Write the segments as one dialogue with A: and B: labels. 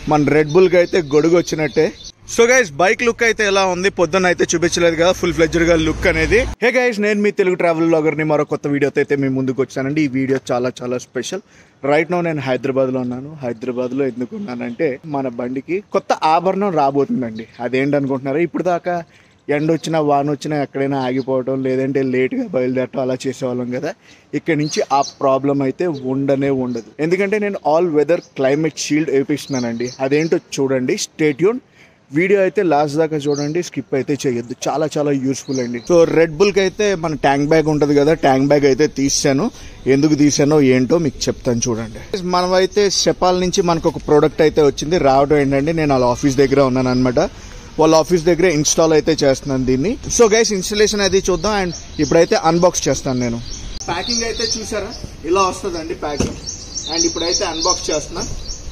A: మన Red Bull కి అయితే గొడుగు వచ్చినట్టే సో గైస్ బైక్ లుక్ అయితే ఎలా ఉంది పొద్దున్న అయితే చూపించలేదు కదా ఫుల్ ఫ్లెడ్జర్ గా లుక్ అనేది హే గైస్ నేను మీ తెలుగు ట్రావెల్ బ్లాగర్ ని మరో కొత్త వీడియోతో అయితే మీ ముందుకు వచ్చానండి ఈ వీడియో చాలా చాలా స్పెషల్ రైట్ నో నేను హైదరాబాద్ లో ఉన్నాను హైదరాబాద్ లో ఎందుకు ఉన్నానంటే మన బండికి కొత్త ఆభరణం రాబోతుందండి అదేంటి అనుకుంటున్నారా ఇప్పుడు దాకా ఎండ వచ్చినా వాన వచ్చినా ఎక్కడైనా ఆగిపోవడం లేదంటే లేట్గా బయలుదేరటం అలా చేసేవాళ్ళం కదా ఇక్కడ నుంచి ఆ ప్రాబ్లం అయితే ఉండనే ఉండదు ఎందుకంటే నేను ఆల్ వెదర్ క్లైమేట్ షీల్డ్ వేపిస్తున్నానండి అదేంటో చూడండి స్టేట్యూన్ వీడియో అయితే లాస్ట్ దాకా చూడండి స్కిప్ అయితే చేయొద్దు చాలా చాలా యూస్ఫుల్ అండి సో రెడ్ బుల్ కి అయితే మన ట్యాంక్ బ్యాగ్ ఉంటుంది కదా ట్యాంక్ బ్యాగ్ అయితే తీసాను ఎందుకు తీసానో ఏంటో మీకు చెప్తాను చూడండి మనం అయితే షెపాల్ నుంచి మనకు ఒక ప్రోడక్ట్ అయితే వచ్చింది రావడం ఏంటంటే నేను వాళ్ళ ఆఫీస్ దగ్గర ఉన్నాను అనమాట వాళ్ళ ఆఫీస్ దగ్గర ఇన్స్టాల్ అయితే చేస్తున్నాను దీన్ని సో గైస్ ఇన్స్టలేషన్ అది చూద్దాం అండ్ ఇప్పుడైతే అన్బాక్స్ చేస్తాను నేను ప్యాకింగ్ అయితే చూసారా ఇలా వస్తుందండి ప్యాకింగ్ అండ్ ఇప్పుడైతే అన్బాక్స్ చేస్తున్నా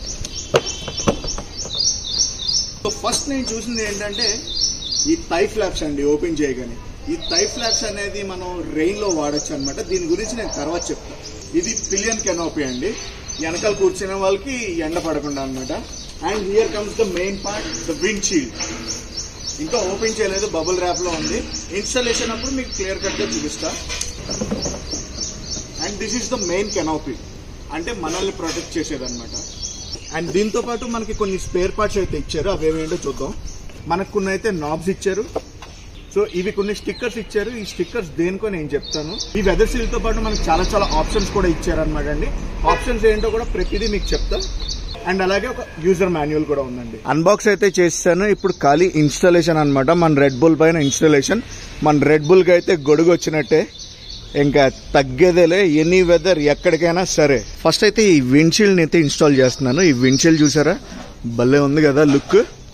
A: సో ఫస్ట్ నేను చూసింది ఏంటంటే ఈ థై ఫ్లాప్స్ అండి ఓపెన్ చేయగానే ఈ థై ఫ్లాప్స్ అనేది మనం రెయిన్ లో వాడచ్చు అనమాట దీని గురించి నేను తర్వాత చెప్తాను ఇది పిలియన్ కెనోపీ అండి వెనకాల కూర్చునే వాళ్ళకి ఎండ పడకుండా అనమాట and here comes the main part the windshield ఇంకా ఓపెన్ చేయలేదు బబుల్ ర్యాప్ లో ఉంది ఇన్స్టాలేషన్ అప్పుడు మీకు క్లియర్ కట్ గా చూపిస్తా and this is the main canopy అంటే మనల్ని ప్రొటెక్ట్ చేసేదన్నమాట అండ్ దీంతో పాటు మనకి కొన్ని స్పేర్ పార్ట్స్ అయితే ఇచ్చారు అవి ఏమేంటో చూద్దాం మనకు కొన్ని అయితే నాబ్స్ ఇచ్చారు సో ఇవి కొన్ని స్టిక్కర్స్ ఇచ్చారు ఈ స్టిక్కర్స్ దేనికో నేను చెప్తాను ఈ వెదర్ సీల్ తో పాటు మనకి చాలా చాలా ఆప్షన్స్ కూడా ఇచ్చారు అనమాట అండి ఆప్షన్స్ ఏంటో కూడా ప్రతిదీ మీకు చెప్తా అండ్ అలాగే ఒక యూజర్ మాన్యువల్ కూడా ఉందండి అన్బాక్స్ అయితే చేస్తాను ఇప్పుడు ఖాళీ ఇన్స్టాలేషన్ అన్నమాట మన రెడ్ బుల్ పైన ఇన్స్టాలేషన్ మన రెడ్ బుల్ కి అయితే గొడుగు వచ్చినట్టే ఇంకా తగ్గేదేలే ఎనీ వెదర్ ఎక్కడికైనా సరే ఫస్ట్ అయితే ఈ విండ్షీల్డ్ అయితే ఇన్స్టాల్ చేస్తున్నాను ఈ విండ్షీల్డ్ చూసారా భలే ఉంది కదా లుక్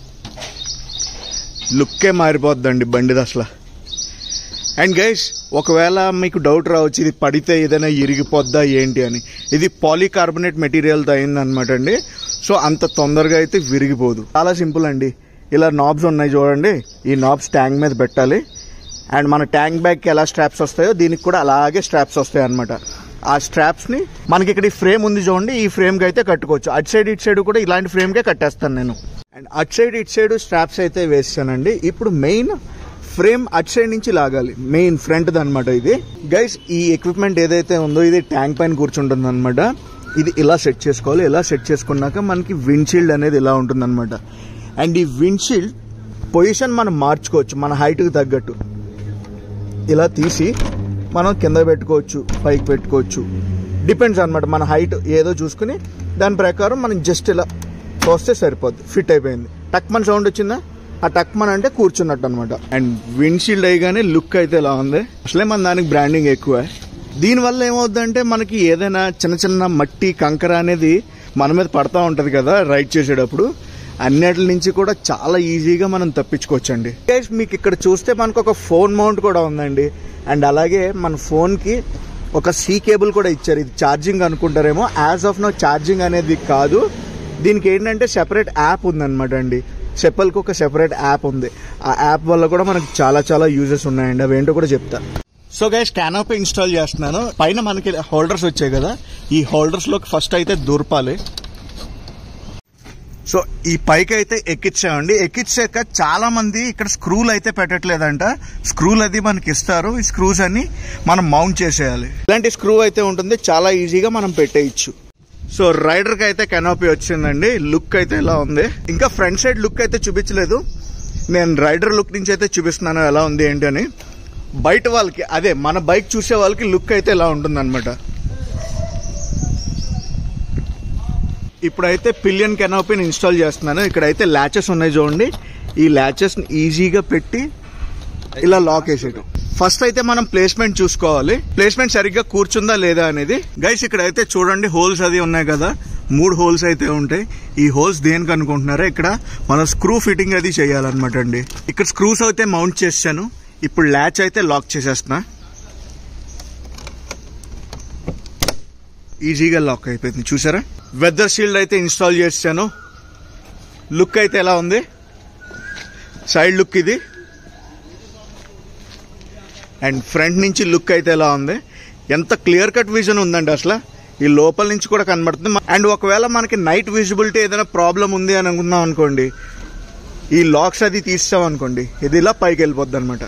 A: లుక్కే మారిపోద్దండి బండిది అసలు అండ్ గైస్ ఒకవేళ మీకు డౌట్ రావచ్చు ఇది పడితే ఏదైనా ఇరిగిపోద్దా ఏంటి అని ఇది పాలీకార్బోనేట్ మెటీరియల్తో అయిందనమాట అండి సో అంత తొందరగా అయితే విరిగిపోదు చాలా సింపుల్ అండి ఇలా నాబ్స్ ఉన్నాయి చూడండి ఈ నాబ్స్ ట్యాంక్ మీద పెట్టాలి అండ్ మన ట్యాంక్ బ్యాగ్కి ఎలా స్ట్రాప్స్ వస్తాయో దీనికి కూడా అలాగే స్ట్రాప్స్ వస్తాయి అనమాట ఆ స్ట్రాప్స్ ని మనకి ఇక్కడ ఈ ఫ్రేమ్ ఉంది చూడండి ఈ ఫ్రేమ్ కి అయితే కట్టుకోవచ్చు అటు సైడ్ ఇటు సైడ్ కూడా ఇలాంటి ఫ్రేమ్ కే కట్టేస్తాను నేను అండ్ అటు సైడ్ ఇటు సైడ్ స్ట్రాప్స్ అయితే వేస్తానండి ఇప్పుడు మెయిన్ ఫ్రేమ్ అటు సైడ్ నుంచి లాగాలి మెయిన్ ఫ్రంట్ అనమాట ఇది గైస్ ఈ ఎక్విప్మెంట్ ఏదైతే ఉందో ఇది ట్యాంక్ పైన కూర్చుంటుంది అనమాట ఇది ఇలా సెట్ చేసుకోవాలి ఇలా సెట్ చేసుకున్నాక మనకి విండ్షీల్డ్ అనేది ఇలా ఉంటుంది అండ్ ఈ విండ్షీల్డ్ పొజిషన్ మనం మార్చుకోవచ్చు మన హైట్కి తగ్గట్టు ఇలా తీసి మనం కింద పెట్టుకోవచ్చు పైకి పెట్టుకోవచ్చు డిపెండ్స్ అనమాట మన హైట్ ఏదో చూసుకుని దాని ప్రకారం మనం జస్ట్ ఇలా తోస్తే సరిపోద్ది ఫిట్ అయిపోయింది టక్మన్ సౌండ్ వచ్చిందా ఆ టక్మన్ అంటే కూర్చున్నట్టు అనమాట అండ్ విండ్షీల్డ్ అయ్యగానే లుక్ అయితే ఇలా ఉంది అసలే మన దానికి బ్రాండింగ్ ఎక్కువ దీనివల్ల ఏమవుద్దంటే మనకి ఏదైనా చిన్న చిన్న మట్టి కంకర అనేది మన మీద పడతా ఉంటది కదా రైడ్ చేసేటప్పుడు అన్నిటి నుంచి కూడా చాలా ఈజీగా మనం తప్పించుకోవచ్చండి గైస్ మీకు ఇక్కడ చూస్తే మనకు ఒక ఫోన్ మౌంట్ కూడా ఉందండి అండ్ అలాగే మన ఫోన్ కి ఒక సీ కేబుల్ కూడా ఇచ్చారు ఇది ఛార్జింగ్ అనుకుంటారేమో యాజ్ ఆఫ్ నో ఛార్జింగ్ అనేది కాదు దీనికి ఏంటంటే సెపరేట్ యాప్ ఉందన్నమాట అండి సెప్పల్కి ఒక సెపరేట్ యాప్ ఉంది ఆ యాప్ వల్ల కూడా మనకు చాలా చాలా యూజెస్ ఉన్నాయండి అవి ఏంటో కూడా చెప్తా సో గైస్ క్యానోపీ ఇన్స్టాల్ చేస్తున్నాను పైన మనకి హోల్డర్స్ వచ్చాయి కదా ఈ హోల్డర్స్ లోకి ఫస్ట్ అయితే దూర్పాలి సో ఈ పైకి అయితే ఎక్కించామండి ఎక్కించాక చాలా మంది ఇక్కడ స్క్రూలు అయితే పెట్టట్లేదంట స్క్రూలు అది మనకి ఇస్తారు ఈ స్క్రూస్ అన్ని మనం మౌంట్ చేసేయాలి ఇలాంటి స్క్రూ అయితే ఉంటుంది చాలా ఈజీగా మనం పెట్టేయచ్చు సో రైడర్ కి అయితే కెనోపీ వచ్చిందండి లుక్ అయితే ఇలా ఉంది ఇంకా ఫ్రంట్ సైడ్ లుక్ అయితే చూపించలేదు నేను రైడర్ లుక్ నుంచి అయితే చూపిస్తున్నాను ఎలా ఉంది ఏంటి అని బయట వాళ్ళకి అదే మన బైక్ చూసే వాళ్ళకి లుక్ అయితే ఇలా ఉంటుంది అనమాట ఇప్పుడైతే పిలియన్ కెనోపీని ఇన్స్టాల్ చేస్తున్నాను ఇక్కడైతే ల్యాచెస్ ఉన్నాయి చూడండి ఈ ల్యాచెస్ ఈజీగా పెట్టి ఇలా లాక్ వేసేయడం ఫస్ట్ అయితే మనం ప్లేస్మెంట్ చూసుకోవాలి ప్లేస్మెంట్ సరిగ్గా కూర్చుందా లేదా అనేది గైస్ ఇక్కడ అయితే చూడండి హోల్స్ అది ఉన్నాయి కదా మూడు హోల్స్ అయితే ఉంటాయి ఈ హోల్స్ దేనికి అనుకుంటున్నారా ఇక్కడ మనం స్క్రూ ఫిట్టింగ్ అది చేయాలన్నమాట అండి ఇక్కడ స్క్రూస్ అయితే మౌంట్ చేశాను ఇప్పుడు ల్యాచ్ అయితే లాక్ చేసేస్తున్నా ఈజీగా లాక్ అయిపోయింది చూసారా వెదర్ షీల్డ్ అయితే ఇన్స్టాల్ చేశాను లుక్ అయితే ఎలా ఉంది సైడ్ లుక్ ఇది అండ్ ఫ్రంట్ నుంచి లుక్ అయితే ఎలా ఉంది ఎంత క్లియర్ కట్ విజన్ ఉందండి అసలు ఈ లోపల నుంచి కూడా కనబడుతుంది అండ్ ఒకవేళ మనకి నైట్ విజిబిలిటీ ఏదైనా ప్రాబ్లం ఉంది అని అనుకుందాం అనుకోండి ఈ లాక్స్ అది తీస్తాం అనుకోండి ఇది ఇలా పైకి వెళ్ళిపోద్ది అనమాట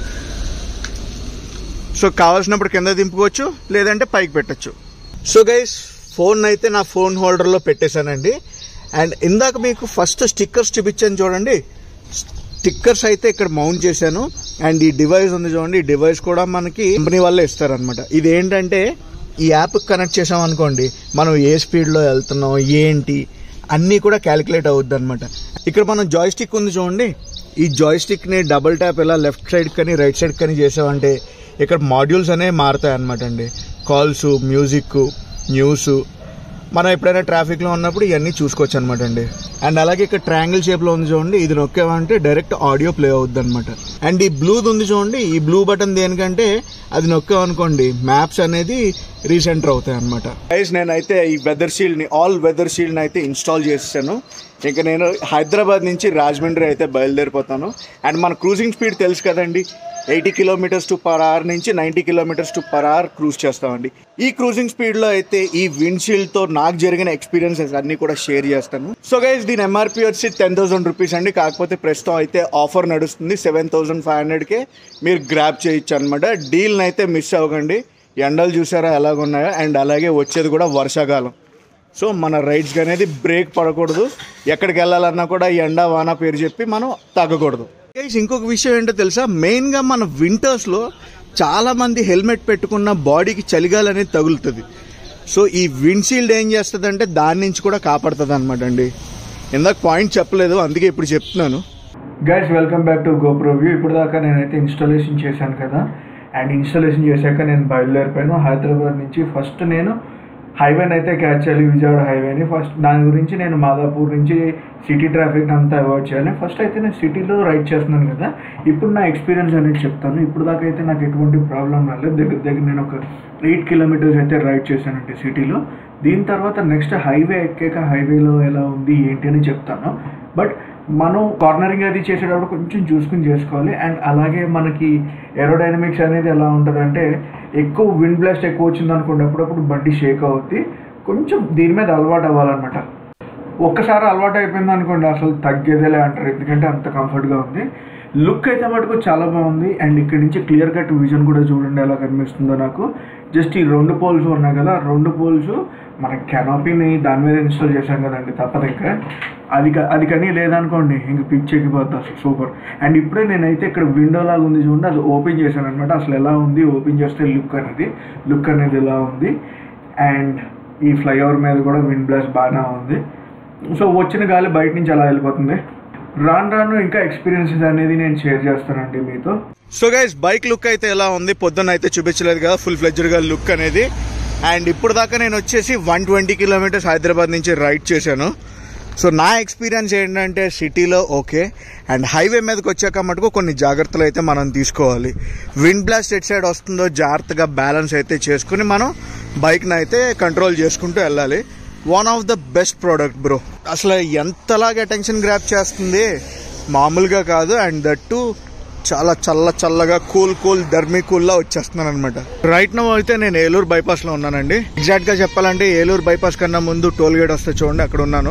A: సో కావాల్సినప్పుడు కింద దింపుకోవచ్చు లేదంటే పైకి పెట్టచ్చు సో గైస్ ఫోన్ అయితే నా ఫోన్ హోల్డర్లో పెట్టేశానండి అండ్ ఇందాక మీకు ఫస్ట్ స్టిక్కర్స్ చూపించాను చూడండి స్టిక్కర్స్ అయితే ఇక్కడ మౌంట్ చేశాను అండ్ ఈ డివైస్ ఉంది చూడండి ఈ డివైస్ కూడా మనకి కంపెనీ వాళ్ళే ఇస్తారనమాట ఇది ఏంటంటే ఈ యాప్ కనెక్ట్ చేసాం అనుకోండి మనం ఏ స్పీడ్లో వెళ్తున్నాం ఏంటి అన్నీ కూడా క్యాలిక్యులేట్ అవుద్ది అనమాట ఇక్కడ మనం జాయ్ స్టిక్ ఉంది చూడండి ఈ జాయ్ స్టిక్ని డబుల్ ట్యాప్ ఇలా లెఫ్ట్ సైడ్ కానీ రైట్ సైడ్ కానీ చేసామంటే ఇక్కడ మాడ్యూల్స్ అనేవి మారుతాయి అనమాట అండి కాల్స్ మ్యూజిక్ న్యూస్ మనం ఎప్పుడైనా ట్రాఫిక్లో ఉన్నప్పుడు ఇవన్నీ చూసుకోవచ్చు అనమాట అండి అండ్ అలాగే ఇక్కడ ట్రయాంగిల్ షేప్లో ఉంది చూడండి ఇది నొక్కామంటే డైరెక్ట్ ఆడియో ప్లే అవుద్ది అనమాట అండ్ ఈ బ్లూది ఉంది చూడండి ఈ బ్లూ బటన్ దేనికంటే అది నొక్కామనుకోండి మ్యాప్స్ అనేది రీసెంటర్ అవుతాయి అనమాట గైస్ నేనైతే ఈ వెదర్ షీల్డ్ని ఆల్ వెదర్ షీల్డ్ని అయితే ఇన్స్టాల్ చేసాను ఇంకా నేను హైదరాబాద్ నుంచి రాజమండ్రి అయితే బయలుదేరిపోతాను అండ్ మన క్రూజింగ్ స్పీడ్ తెలుసు కదండి eighty kilometres to per hour నుంచి ninety kilometres to per hour cruise చేస్తామండి ఈ క్రూజింగ్ స్పీడ్లో అయితే ఈ విండ్షీల్డ్ తో నాకు జరిగిన ఎక్స్పీరియన్సెస్ అన్ని కూడా షేర్ చేస్తాను సో గైస్ దీని ఎంఆర్పి వచ్చి టెన్ థౌసండ్ రూపీస్ అండి కాకపోతే ప్రస్తుతం అయితే ఆఫర్ నడుస్తుంది సెవెన్ థౌసండ్ ఫైవ్ హండ్రెడ్కే మీరు గ్రాప్ చేయొచ్చు అనమాట డీల్ని అయితే మిస్ అవ్వకండి ఎండలు చూసారా ఎలాగున్నాయో అండ్ అలాగే వచ్చేది కూడా వర్షాకాలం సో మన రైడ్స్కి అనేది బ్రేక్ పడకూడదు ఎక్కడికి వెళ్ళాలన్నా కూడా ఎండ వాన పేరు చెప్పి మనం తగ్గకూడదు Guys, ఇంకొక విషయం ఏంటో తెలుసా మెయిన్గా మన వింటర్స్లో చాలా మంది హెల్మెట్ పెట్టుకున్న బాడీకి చలిగాలి అనేది తగులుతుంది సో ఈ విండ్షీల్డ్ ఏం చేస్తుంది అంటే దాని నుంచి కూడా కాపాడుతుంది అనమాట అండి ఇందాక పాయింట్ చెప్పలేదు అందుకే ఇప్పుడు చెప్తున్నాను
B: guys welcome back to GoPro view ఇప్పుడు దాకా నేనైతే ఇన్స్టాలేషన్ చేశాను కదా అండ్ ఇన్స్టాలేషన్ చేశాక నేను బయలుదేరిపోయాను హైదరాబాద్ నుంచి ఫస్ట్ నేను హైవేని అయితే క్యాచ్ చేయాలి విజయవాడ హైవేని ఫస్ట్ దాని గురించి నేను మాదాపూర్ నుంచి సిటీ ట్రాఫిక్ అంతా అవాయిడ్ చేయాలి ఫస్ట్ అయితే నేను సిటీలో రైడ్ చేస్తున్నాను కదా ఇప్పుడు నా ఎక్స్పీరియన్స్ అనేది చెప్తాను ఇప్పుడు దాకా అయితే నాకు ఎటువంటి ప్రాబ్లం రాలేదు దగ్గర దగ్గర నేను ఒక ఎయిట్ కిలోమీటర్స్ అయితే రైడ్ చేశానండి సిటీలో దీని తర్వాత నెక్స్ట్ హైవే ఎక్కాక హైవేలో ఎలా ఉంది ఏంటి అని చెప్తాను బట్ మనం కార్నరింగ్ అది చేసేటప్పుడు కొంచెం చూసుకుని చేసుకోవాలి అండ్ అలాగే మనకి ఏరోడైనమిక్స్ అనేది ఎలా ఉంటుంది అంటే ఎక్కువ విండ్ బ్లాస్ట్ ఎక్కువ వచ్చింది అనుకోండి అప్పుడప్పుడు బండి షేక్ అవుద్ది కొంచెం దీని మీద అలవాటు అవ్వాలన్నమాట ఒక్కసారి అలవాటు అయిపోయింది అనుకోండి అసలు తగ్గేదేలే అంటారు ఎందుకంటే అంత కంఫర్ట్గా ఉంది లుక్ అయితే మటుకు చాలా బాగుంది అండ్ ఇక్కడ నుంచి క్లియర్ కట్ విజన్ కూడా చూడండి ఎలా కనిపిస్తుందో నాకు జస్ట్ ఈ రెండు పోల్స్ ఉన్నాయి కదా ఆ రెండు పోల్స్ మన కెనాపీని దాని మీద ఇన్స్టాల్ చేశాం కదండి తప్పదు ఇంకా అది క- అది కానీ లేదనుకోండి ఇంక పిచ్ ఎక్కిపోద్ది అసలు సూపర్ అండ్ ఇప్పుడే నేనైతే ఇక్కడ విండో లాగా ఉంది చూడండి అది ఓపెన్ చేశాను అనమాట అసలు ఎలా ఉంది ఓపెన్ చేస్తే లుక్ అనేది లుక్ అనేది ఎలా ఉంది అండ్ ఈ ఫ్లైఓవర్ మీద కూడా విండ్ బ్లాస్ట్ బాగానే ఉంది సో వచ్చిన గాలి బయట నుంచి అలా వెళ్ళిపోతుంది రాను రాను ఇంకా ఎక్స్పీరియన్సెస్ అనేది నేను షేర్ చేస్తానండి మీతో
A: సో గైస్ బైక్ లుక్ అయితే ఎలా ఉంది పొద్దున్న అయితే చూపించలేదు కదా ఫుల్ ఫ్లెడ్జ్డ్గా లుక్ అనేది అండ్ ఇప్పుడు దాకా నేను వచ్చేసి వన్ ట్వంటీ కిలోమీటర్స్ హైదరాబాద్ నుంచి రైడ్ చేశాను సో నా ఎక్స్పీరియన్స్ ఏంటంటే సిటీలో ఓకే అండ్ హైవే మీదకి వచ్చాక మటుకు కొన్ని జాగ్రత్తలు అయితే మనం తీసుకోవాలి విండ్ బ్లాస్ట్ ఎట్ సైడ్ వస్తుందో జాగ్రత్తగా బ్యాలెన్స్ అయితే చేసుకుని మనం బైక్ని అయితే కంట్రోల్ చేసుకుంటూ వెళ్ళాలి one of the best product bro అసలు ఎంతలాగా అటెన్షన్ గ్రాప్ చేస్తుంది మామూలుగా కాదు అండ్ దట్ టు చాలా చల్ల చల్లగా కూల్ కూల్ డర్మీ కూల్లా వచ్చేస్తున్నాను అనమాట రైట్ నో అయితే నేను ఏలూరు బైపాస్లో ఉన్నానండి ఎగ్జాక్ట్గా చెప్పాలంటే ఏలూరు బైపాస్ కన్నా ముందు టోల్ గేట్ వస్తే చూడండి అక్కడ ఉన్నాను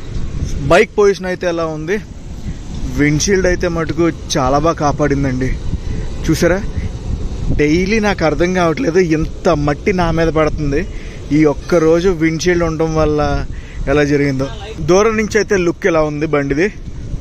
A: బైక్ పొజిషన్ అయితే ఎలా ఉంది విండ్షీల్డ్ అయితే మటుకు చాలా బాగా కాపాడిందండి చూసారా డైలీ నాకు అర్థం కావట్లేదు ఇంత మట్టి నా మీద పడుతుంది ఈ ఒక్క రోజు విండ్షీల్డ్ ఉండడం వల్ల ఎలా జరిగిందో దూరం నుంచి అయితే లుక్ ఎలా ఉంది బండిది